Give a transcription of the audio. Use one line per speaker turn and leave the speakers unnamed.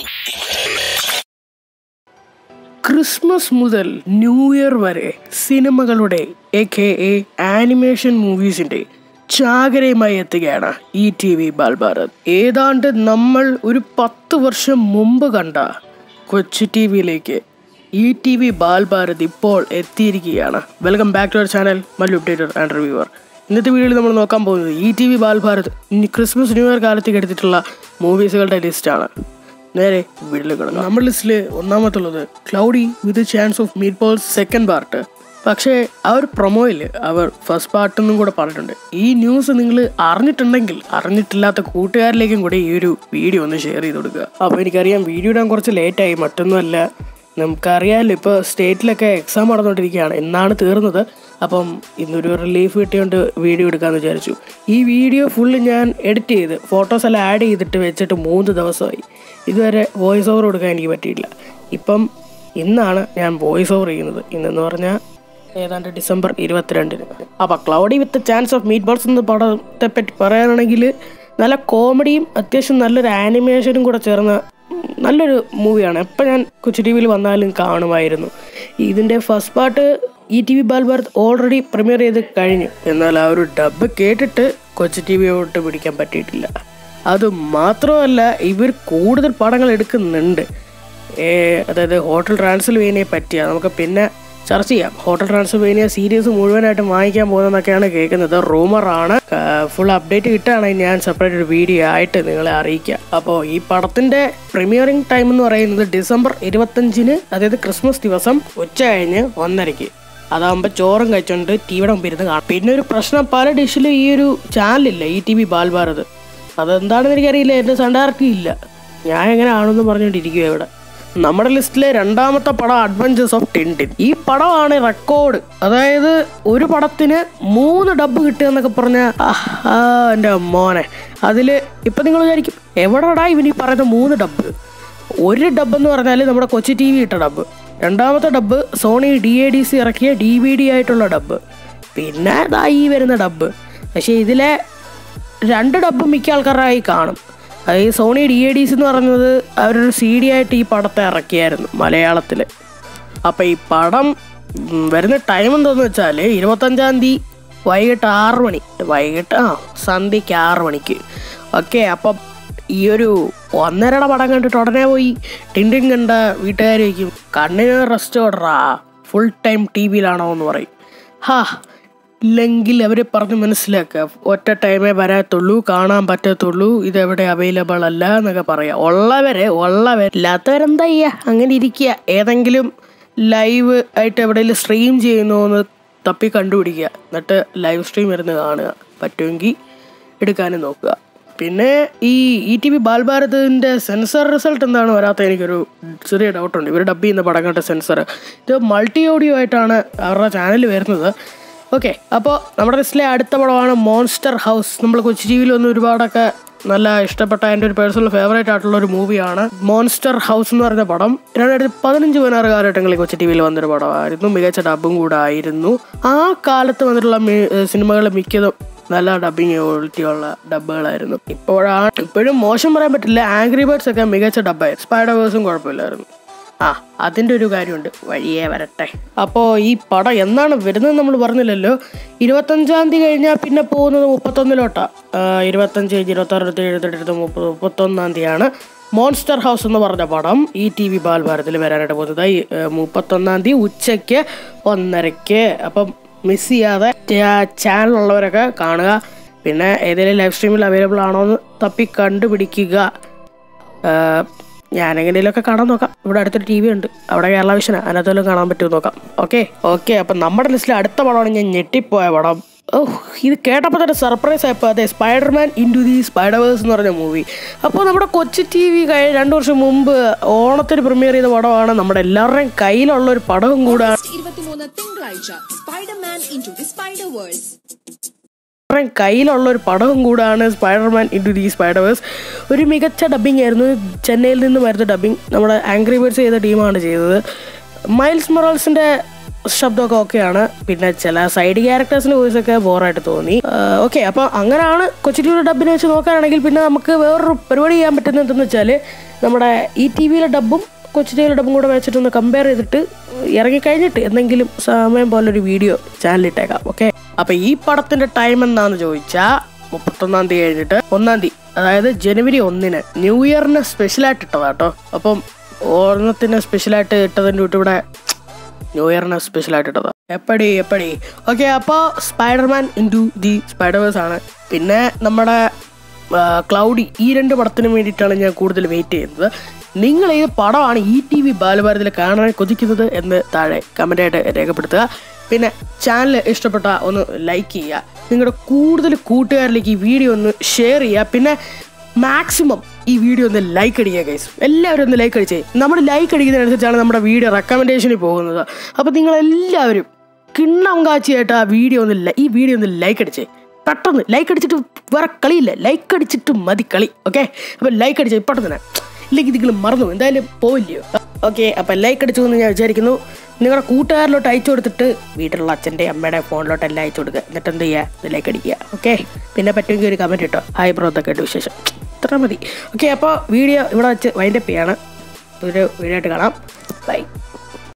Christmas മുതൽ new year വരെ സിനിമകളുടെ എ കെ എ ആനിമേഷൻ മൂവീസിന്റെ ചാകരയുമായി എത്തുകയാണ് ഈ ടി വി ബാൽഭാരത് ഏതാണ്ട് നമ്മൾ ഒരു പത്ത് വർഷം മുമ്പ് കണ്ട കൊച്ചു ടി വിയിലേക്ക് ഈ ടി വി ബാൽഭാരത് ഇപ്പോൾ എത്തിയിരിക്കുകയാണ് welcome back to our channel Mallu updater and reviewer ഇന്നത്തെ വീഡിയോയിൽ നമ്മൾ നോക്കാൻ പോകുന്നത് ഈ ടി വി ബാൽഭാരത് ഇനി ക്രിസ്മസ് ന്യൂ ഇയർ കാലത്തേക്ക് എടുത്തിട്ടുള്ള മൂവീസുകളുടെ ലിസ്റ്റാണ് നേരെ വീട്ടിലേക്ക് കിടക്കാം നമ്മുടെ ലിസ്റ്റിൽ ഒന്നാമത്തുള്ളത് cloudy with chance of meat balls second part പക്ഷേ ആ ഒരു പ്രൊമോയിൽ അവർ ഫസ്റ്റ് പാർട്ടെന്നും കൂടെ പറഞ്ഞിട്ടുണ്ട് ഈ ന്യൂസ് നിങ്ങൾ അറിഞ്ഞിട്ടുണ്ടെങ്കിൽ അറിഞ്ഞിട്ടില്ലാത്ത കൂട്ടുകാരിലേക്കും കൂടി ഈ ഒരു വീഡിയോ ഒന്ന് ഷെയർ ചെയ്ത് കൊടുക്കുക അപ്പോൾ എനിക്കറിയാം വീഡിയോ ഇടാൻ കുറച്ച് ലേറ്റായി മറ്റൊന്നുമല്ല നമുക്കറിയാമല്ലോ ഇപ്പോൾ സ്റ്റേറ്റിലൊക്കെ എക്സാം നടന്നുകൊണ്ടിരിക്കുകയാണ് എന്നാണ് തീർന്നത് അപ്പം ഇന്നൊരു റിലീഫ് കിട്ടിയോണ്ട് വീഡിയോ എടുക്കാമെന്ന് വിചാരിച്ചു ഈ വീഡിയോ ഫുള്ള് ഞാൻ എഡിറ്റ് ചെയ്ത് ഫോട്ടോസ് എല്ലാം ആഡ് ചെയ്തിട്ട് വെച്ചിട്ട് മൂന്ന് ദിവസമായി ഇതുവരെ വോയിസ് ഓവർ കൊടുക്കാൻ എനിക്ക് പറ്റിയില്ല ഇപ്പം ഇന്നാണ് ഞാൻ വോയിസ് ഓവർ ചെയ്യുന്നത് ഇന്നെന്ന് പറഞ്ഞാൽ ഏതാണ്ട് ഡിസംബർ ഇരുപത്തിരണ്ടിന് അപ്പോൾ cloudy with chance of meat balls എന്ന പടത്തെ പറ്റി പറയാനാണെങ്കിൽ നല്ല കോമഡിയും അത്യാവശ്യം നല്ലൊരു ആനിമേഷനും കൂടെ ചേർന്ന നല്ലൊരു മൂവിയാണ് എപ്പോൾ ഞാൻ കൊച്ചു ടി വിയിൽ വന്നാലും കാണുമായിരുന്നു ഇതിൻ്റെ ഫസ്റ്റ് പാർട്ട് ഈ T V Balbharat already premiere ചെയ്ത് കഴിഞ്ഞു എന്നാൽ ആ ഒരു ഡബ് കേട്ടിട്ട് കൊച്ചു ടി വിയോട്ട് പിടിക്കാൻ പറ്റിയിട്ടില്ല അത് മാത്രമല്ല ഇവർ കൂടുതൽ പടങ്ങൾ എടുക്കുന്നുണ്ട് ഏ, അതായത് ഹോട്ടൽ ട്രാൻസ്ൽവേനിയെ പറ്റിയ നമുക്ക് പിന്നെ ചർച്ച ചെയ്യാം ഹോട്ടൽ ട്രാൻസ്ൽവേനിയ സീരീസ് മുഴുവനായിട്ട് വാങ്ങിക്കാൻ പോകുന്നതെന്നൊക്കെയാണ് കേൾക്കുന്നത് റൂമറാണ് ഫുൾ അപ്ഡേറ്റ് കിട്ടുകയാണെങ്കിൽ ഞാൻ സെപ്പറേറ്റ് ഒരു വീഡിയോ ആയിട്ട് നിങ്ങളെ അറിയിക്കാം അപ്പോൾ ഈ പടത്തിന്റെ പ്രീമിയറിംഗ് ടൈം എന്ന് പറയുന്നത് ഡിസംബർ ഇരുപത്തഞ്ചിന് അതായത് ക്രിസ്മസ് ദിവസം ഉച്ച കഴിഞ്ഞ് ഒന്നരയ്ക്ക് അതാകുമ്പോൾ ചോറും കഴിച്ചോണ്ട് ടി വിയുടെ മുമ്പിൽ ഇരുന്ന് കാണാം പിന്നെ ഒരു പ്രശ്നം പല ഡിഷിലും ഈ ഒരു ചാനലില്ല ഈ ടി വി ബാൽഭാരത് അതെന്താണെന്ന് എനിക്കറിയില്ല എൻ്റെ സണ്ടാർട്ടി ഇല്ല ഞാൻ എങ്ങനെ ആണെന്ന് പറഞ്ഞുകൊണ്ടിരിക്കുക ഇവിടെ നമ്മുടെ ലിസ്റ്റിലെ രണ്ടാമത്തെ പടം അഡ്വഞ്ചേഴ്സ് ഓഫ് ടിൻറ്റിൻ ഈ പടമാണ് റെക്കോർഡ് അതായത് ഒരു പടത്തിന് മൂന്ന് ഡബ്ബ് കിട്ടുക എന്നൊക്കെ പറഞ്ഞ എൻ്റെ മോനെ അതിൽ ഇപ്പം നിങ്ങൾ വിചാരിക്കും എവിടെടാ ഇവൻ ഈ പറയുന്ന മൂന്ന് ഡബ്ബ് ഒരു ഡബ്ബ് എന്ന് പറഞ്ഞാൽ നമ്മുടെ കൊച്ചി ടി വി ഇട്ട ഡബ്ബ് രണ്ടാമത്തെ dub Sony D A D C ഇറക്കിയ ഡി വി ഡി ആയിട്ടുള്ള ഡബ്ബ് പിന്നെ ഇതാ ഈ വരുന്ന ഡബ്ബ് പക്ഷേ ഇതിലെ രണ്ട് ഡബ്ബ് മിക്ക ആൾക്കാരായി കാണും അത് ഈ Sony D A D C എന്ന് പറയുന്നത് അവരൊരു സി ഡി ആയിട്ട് ഈ പടത്തെ ഇറക്കിയായിരുന്നു മലയാളത്തിൽ അപ്പോൾ ഈ പടം ഉം, വരുന്ന ടൈം എന്താണെന്ന് വെച്ചാൽ ഇരുപത്തഞ്ചാം തീയതി വൈകിട്ട് ആറ് മണി വൈകിട്ട് ആ സന്ധ്യയ്ക്ക് ആറ് മണിക്ക് ഓക്കെ അപ്പം ഈ ഒരു ഒന്നരയുടെ പടം കണ്ടിട്ട് ഉടനെ പോയി ടിൻഡിൻ കണ്ട വീട്ടുകാർ വയ്ക്കും കണ്ണിന് റെസ്റ്റ് ഓർഡറാ ഫുൾ ടൈം ടി വിയിലാണോ എന്ന് പറയും ഹാ ഇല്ലെങ്കിൽ അവരെ പറഞ്ഞ് മനസ്സിലാക്കുക ഒറ്റ ടൈമേ വരാത്തുള്ളൂ കാണാൻ പറ്റത്തുള്ളൂ ഇതെവിടെ അവൈലബിൾ അല്ല എന്നൊക്കെ പറയാം ഉള്ളവരെ ഉള്ളവർ ഇല്ലാത്തവരെന്താ ചെയ്യുക അങ്ങനെ ഇരിക്കുക ഏതെങ്കിലും ലൈവ് ആയിട്ട് എവിടെയെങ്കിലും സ്ട്രീം ചെയ്യുന്നു എന്ന് തപ്പി കണ്ടുപിടിക്കുക എന്നിട്ട് ലൈവ് സ്ട്രീം ഇരുന്ന് കാണുക പറ്റുമെങ്കിൽ എടുക്കാനും നോക്കുക പിന്നെ ഈ ഇ ടി വി ബാൽഭാരതിൻ്റെ സെൻസർ റിസൾട്ട് എന്താണ് വരാത്ത എനിക്കൊരു ചെറിയ ഡൗട്ടുണ്ട് ഇവർ ഡബ് ചെയ്യുന്ന പടങ്ങളുടെ സെൻസർ ഇത് മൾട്ടി ഓഡിയോ ആയിട്ടാണ് അവരുടെ ചാനൽ വരുന്നത് ഓക്കെ അപ്പോൾ നമ്മുടെ ലിസ്റ്റിലെ അടുത്ത പടമാണ് മോൺസ്റ്റർ ഹൗസ് നമ്മൾ കൊച്ചി ടി വിയിൽ വന്ന് ഒരുപാടൊക്കെ നല്ല ഇഷ്ടപ്പെട്ട എൻ്റെ ഒരു പേഴ്സണൽ ഫേവറേറ്റ് ആയിട്ടുള്ള ഒരു മൂവിയാണ് മോൺസ്റ്റർ ഹൗസ് എന്ന് പറയുന്ന പടം രണ്ടായിരത്തി പതിനഞ്ച് പതിനാറ് കാലഘട്ടങ്ങളിൽ കൊച്ചി ടി വിയിൽ വന്നൊരു പടമായിരുന്നു മികച്ച ഡബും കൂടെ ആയിരുന്നു ആ കാലത്ത് വന്നിട്ടുള്ള സിനിമകൾ മിക്കതും നല്ല ഡബിങ് ക്വാളിറ്റി ഉള്ള ഡബ്ബുകളായിരുന്നു ഇപ്പോഴാണ് ഇപ്പോഴും മോശം പറയാൻ പറ്റില്ല ആംഗ്രി ബേർഡ്സ് ഒക്കെ മികച്ച ഡബ്ബായിരുന്നു സ്പൈഡേഴ്സും കുഴപ്പമില്ലായിരുന്നു ആ അതിൻ്റെ ഒരു കാര്യമുണ്ട് വഴിയേ വരട്ടെ അപ്പോൾ ഈ പടം എന്നാണ് വരുന്നത് നമ്മൾ പറഞ്ഞില്ലല്ലോ ഇരുപത്തഞ്ചാം തീയതി കഴിഞ്ഞാൽ പിന്നെ പോകുന്നത് മുപ്പത്തൊന്നിലോട്ടാണ് ഇരുപത്തഞ്ച് കഴിഞ്ഞ് ഇരുപത്താറ് ഇരുപത്തേഴ് ഇരുപത്തെട്ട് മുപ്പത് മുപ്പത്തൊന്നാം തീയതിയാണ് മോൺസ്റ്റർ ഹൗസ് എന്ന് പറഞ്ഞ പടം ഈ ടി വി ബാൽഭാരതിൽ വരാനായിട്ട് പോകുന്നത് ഈ ഏഹ്, മുപ്പത്തൊന്നാം തീയതി ഉച്ചയ്ക്ക് ഒന്നരയ്ക്ക് അപ്പം മിസ് ചെയ്യാതെ ചാനലുള്ളവരൊക്കെ കാണുക പിന്നെ ഏതെങ്കിലും ലൈവ് സ്ട്രീമിൽ അവൈലബിൾ ആണോ എന്ന് തപ്പി കണ്ടുപിടിക്കുക ആഹ് ഞാനെങ്ങനെയൊക്കെ കാണാൻ നോക്കാം ഇവിടെ അടുത്തൊരു ടി വി ഉണ്ട് അവിടെ കേരള വിഷനാണ് അതിനകത്തെല്ലാം കാണാൻ പറ്റുമോ നോക്കാം ഓക്കെ ഓക്കെ അപ്പം നമ്മുടെ ലിസ്റ്റിൽ അടുത്ത പടമാണ് ഞാൻ ഞെട്ടിപ്പോയ പടം ഓ ഇത് കേട്ടപ്പോൾ തന്നെ സർപ്രൈസ് ആയപ്പോൾ അതെ spiderman into the spiderverse എന്ന് പറഞ്ഞ മൂവി അപ്പോൾ നമ്മുടെ കൊച്ചി ടി വി കഴിഞ്ഞ രണ്ട് വർഷം മുമ്പ് ഓണത്തിന് പ്രീമിയർ ചെയ്ത പടമാണ് നമ്മുടെ എല്ലാവരുടെയും കയ്യിലുള്ള ഒരു പടവും കൂടാണ്
ഓഗസ്റ്റ് ഇരുപത്തിമൂന്ന് തിങ്കളാഴ്ച spiderman into the spider world
എല്ലാവരുടെയും കയ്യിലുള്ള ഒരു പടവും കൂടാണ് spiderman into the spiderverse ഒരു മികച്ച ഡബ്ബിംഗ് ആയിരുന്നു ചെന്നൈയിൽ നിന്ന് വരുന്ന ഡബ്ബിംഗ് നമ്മുടെ ആംഗ്രി ബേർഡ്സ് ചെയ്ത ടീമാണ് ചെയ്തത് മൈൽസ് മൊറാൾസിൻ്റെ ശബ്ദമൊക്കെ ഓക്കെയാണ് പിന്നെ ചില സൈഡ് ക്യാരക്ടേഴ്സിന്റെ വോയിസ് ഒക്കെ ബോറായിട്ട് തോന്നി ഓക്കെ അപ്പോൾ അങ്ങനെയാണ് കൊച്ചു ടി വിയുടെ ഡബിനെ വെച്ച് നോക്കുകയാണെങ്കിൽ പിന്നെ നമുക്ക് വേറൊരു പരിപാടി ചെയ്യാൻ പറ്റുന്നത് എന്തെന്ന് വെച്ചാൽ നമ്മുടെ ഈ ടി വിയിലെ ഡബും കൊച്ചു ടി വിയിലെ ഡബും കൂടെ വെച്ചിട്ടൊന്ന് കമ്പയർ ചെയ്തിട്ട് ഇറങ്ങിക്കഴിഞ്ഞിട്ട് എന്തെങ്കിലും സമയം പോലെ ഒരു വീഡിയോ ചാനലിട്ടേക്കാം ഓക്കെ അപ്പോൾ ഈ പടത്തിന്റെ ടൈം എന്നാന്ന് ചോദിച്ചാൽ മുപ്പത്തൊന്നാം തീയതി കഴിഞ്ഞിട്ട് ഒന്നാം തീയതി അതായത് ജനുവരി ഒന്നിന് ന്യൂ ഇയറിന് സ്പെഷ്യലായിട്ട് ഇട്ടതാട്ടോ അപ്പം ഓണത്തിന് സ്പെഷ്യലായിട്ട് ഇട്ടതിൻ്റെ കൂട്ട് ഇവിടെ ന്യൂ ഇയറിന് സ്പെഷ്യലായിട്ട് ഇട്ടതാ എപ്പടി എപ്പടി ഓക്കെ അപ്പോൾ spiderman into the spiderverse ആണ് പിന്നെ നമ്മുടെ ക്ലൗഡി ഈ രണ്ട് പടത്തിനും വേണ്ടിയിട്ടാണ് ഞാൻ കൂടുതൽ വെയിറ്റ് ചെയ്യുന്നത് നിങ്ങൾ ഏത് പടമാണ് ഈ ടി വി ബാലഭാരതിൽ കാണാൻ കൊതിക്കുന്നത് എന്ന് താഴെ കമൻ്റായിട്ട് രേഖപ്പെടുത്തുക പിന്നെ ചാനൽ ഇഷ്ടപ്പെട്ട ഒന്ന് ലൈക്ക് ചെയ്യുക നിങ്ങളുടെ കൂടുതൽ കൂട്ടുകാരിലേക്ക് ഈ വീഡിയോ ഒന്ന് ഷെയർ ചെയ്യുക പിന്നെ മാക്സിമം ഈ വീഡിയോ ഒന്ന് ലൈക്ക് അടിക്കുക ഗൈസ് എല്ലാവരും ഒന്ന് ലൈക്ക് അടിച്ചേ നമ്മൾ ലൈക്ക് അടിക്കുന്നതനുസരിച്ചാണ് നമ്മുടെ വീഡിയോ റെക്കമെൻഡേഷനിൽ പോകുന്നത് അപ്പോൾ നിങ്ങളെല്ലാവരും കിണ്ണം കാച്ചിയായിട്ട് ആ വീഡിയോ ഒന്ന് li- ഈ വീഡിയോ ഒന്ന് ലൈക്ക് അടിച്ചേ പെട്ടെന്ന് ലൈക്ക് അടിച്ചിട്ട് വേറെ കളിയില്ല ലൈക്ക് അടിച്ചിട്ട് മതി കളി ഓക്കെ അപ്പോൾ ലൈക്ക് അടിച്ചേ ഇപ്പം തന്നെ ഇല്ലെങ്കിൽ നിങ്ങൾ മറന്നു പോകും. എന്തായാലും പോവില്ലയോ ഓക്കെ അപ്പം ലൈക്ക് അടിച്ചു എന്ന് ഞാൻ വിചാരിക്കുന്നു നിങ്ങളുടെ കൂട്ടുകാരിലോട്ട് അയച്ചു കൊടുത്തിട്ട് വീട്ടിലുള്ള അച്ഛൻ്റെ അമ്മയുടെ ഫോണിലോട്ട് എല്ലാം അയച്ചു കൊടുക്കുക എന്നിട്ട് എന്ത് ചെയ്യുക ലൈക്ക് അടിക്കുക ഓക്കെ പിന്നെ പറ്റുമെങ്കിൽ ഒരു കമൻറ്റ് ഇട്ടോ ഹായ് ബ്രോ എന്നൊക്കെ ഉണ്ട് വിശേഷം ഇത്ര മതി ഓക്കെ അപ്പോൾ വീഡിയോ ഇവിടെ വെച്ച് വൈൻഡപ്പ് ചെയ്യാണ് ഒരു വീഡിയോ ആയിട്ട് കാണാം ബൈ